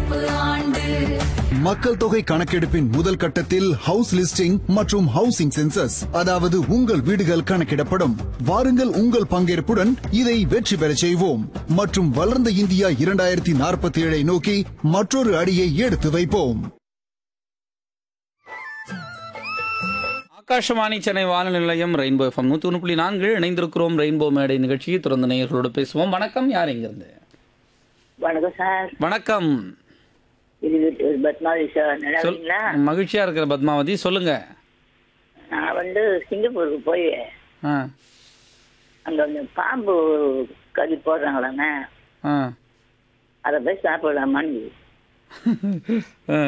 நடப்பு ஆண்டு மக்கள் தொகை கணக்கெடுப்பின் முதல் கட்டத்தில் ஹவுஸ் லிஸ்டிங் மற்றும் ஹவுசிங் சென்சஸ் அதாவது உங்கள் வீடுகள் கணக்கிடப்படும் வாருங்கள் உங்கள் பங்கேற்புடன் இதை வெற்றி பெறச் செய்வோம் மற்றும் வளர்ந்த இந்தியா இரண்டாயிரத்தி நாற்பத்தி ஏழை நோக்கி மற்றொரு அடியை எடுத்து வைப்போம் ஆகாஷவாணி சென்னை வானொலி நிலையம் ரெயின்போ எஃப்எம் நூற்றி ஒன்று புள்ளி நான்கு இணைந்திருக்கிறோம் ரெயின்போ மேடை நிகழ்ச்சியை தொடர்ந்து நேயர்களோடு பேசுவோம் வணக்கம் யார் எங்கிருந்து வணக்கம் சார் வணக்கம் இது இது பத்மாவதி சார் நல்லா சொல் இருக்கீங்களா மகிழ்ச்சியா இருக்கிற பத்மாவதி சொல்லுங்க நான் வந்து சிங்கப்பூருக்கு போய் ஆ அங்க வந்து பாம்பு கறி போடுறாங்களாங்க ஆ அதை போய் சாப்பிடலாமான்னு ஆ.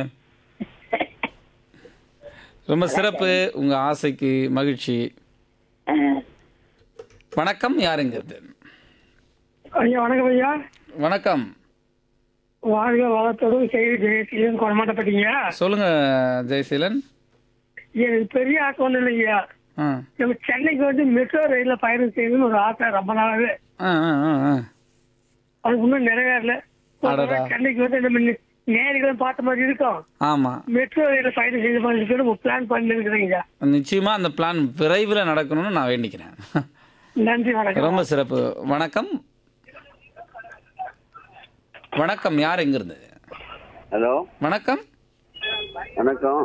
ரொம்ப சிறப்பு உங்க ஆசைக்கு மகிழ்ச்சி ஆ, வணக்கம் யார் எங்கிருந்து ஐயா வணக்கம் ஐயா வணக்கம் வாழ்க வளத்தோடும் செய்தி ஜெயசீலன் கொடமாட்டப்பட்டீங்க சொல்லுங்க ஜெயசீலன் எனக்கு பெரிய ஆசை ஒன்றும் இல்லையா ஆ நம்ம சென்னைக்கு வந்து மெட்ரோ ரயில்ல பயணம் செய்யணும்னு ஒரு ஆசை ரொம்ப நாளாவே ஆ ஆ ஆ, ஆ அது இன்னும் நிறைவேறல ஒரு அடடா. தடவை சென்னைக்கு வந்து நம்ம நே- நேர்களும் பார்த்த மாதிரி இருக்கும் ஆமா மெட்ரோ ரயில்ல பயணம் செய்த மாதிரி இருக்கணும் பிளான் பண்ணிருக்கிறீங்க நிச்சயமா அந்த பிளான் விரைவில் நடக்கணும்னு நான் வேண்டிக்கிறேன் நன்றி வணக்கம் ரொம்ப சிறப்பு வணக்கம் வணக்கம் யார் எங்கிருந்து ஹலோ வணக்கம் வணக்கம்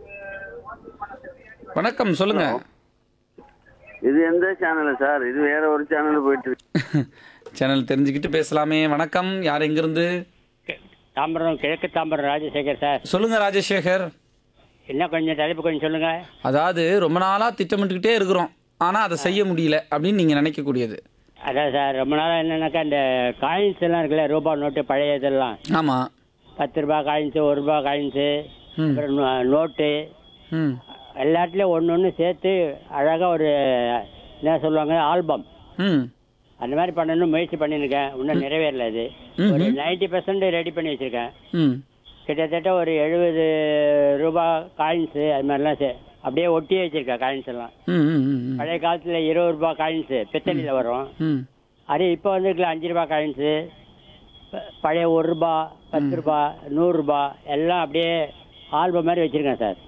வணக்கம் சொல்லுங்க இது எந்த சேனல் சார் இது வேற ஒரு சேனல் போயிட்டு இருக்கு சேனல் தெரிஞ்சுக்கிட்டு பேசலாமே வணக்கம் யார் எங்கிருந்து தாம்பரம் கிழக்கு தாம்பரம் ராஜசேகர் சார் சொல்லுங்க ராஜசேகர் என்ன கொஞ்சம் தலைப்பு கொஞ்சம் சொல்லுங்க அதாவது ரொம்ப நாளா திட்டமிட்டுக்கிட்டே இருக்கிறோம் ஆனா அதை செய்ய முடியல அப்படின்னு நீங்க நினைக்கக்கூடியது அதான் சார் ரொம்ப நாளாக என்னன்னாக்கா இந்த காயின்ஸ் எல்லாம் இருக்குல்ல ரூபா நோட்டு பழைய இதெல்லாம் ஆமா பத்து ரூபாய் காயின்ஸு ஒரு ரூபாய் காயின்ஸு ம். அப்புறம் நோ- நோட்டு ம் எல்லாத்துலேயும் ஒன்று ஒன்று சேர்த்து அழகாக ஒரு என்ன சொல்லுவாங்க ஆல்பம் ம் அந்த மாதிரி பண்ணணும்னு முயற்சி பண்ணியிருக்கேன் இன்னும் நிறைவேறல அது ம், ஒரு ம். நைன்டி பர்சன்ட் ரெடி பண்ணி வச்சுருக்கேன் ம் கிட்டத்தட்ட ஒரு எழுபது ரூபாய் காயின்ஸு அது மாதிரிலாம் சே அப்படியே ஒட்டியே வச்சுருக்கேன் காயின்ஸ் எல்லாம் ம் ம் ம் ம் பழைய காலத்தில் இருபது ரூபாய் காயின்ஸு பித்தளையில் வரும் ம் அது இப்போ வந்துருக்கல அஞ்சு ரூபாய் காயின்ஸு ப- பழைய ஒரு ரூபா பத்து ரூபா நூறுரூபா எல்லாம் அப்படியே ஆல்பம் மாதிரி வச்சுருக்கேன் சார்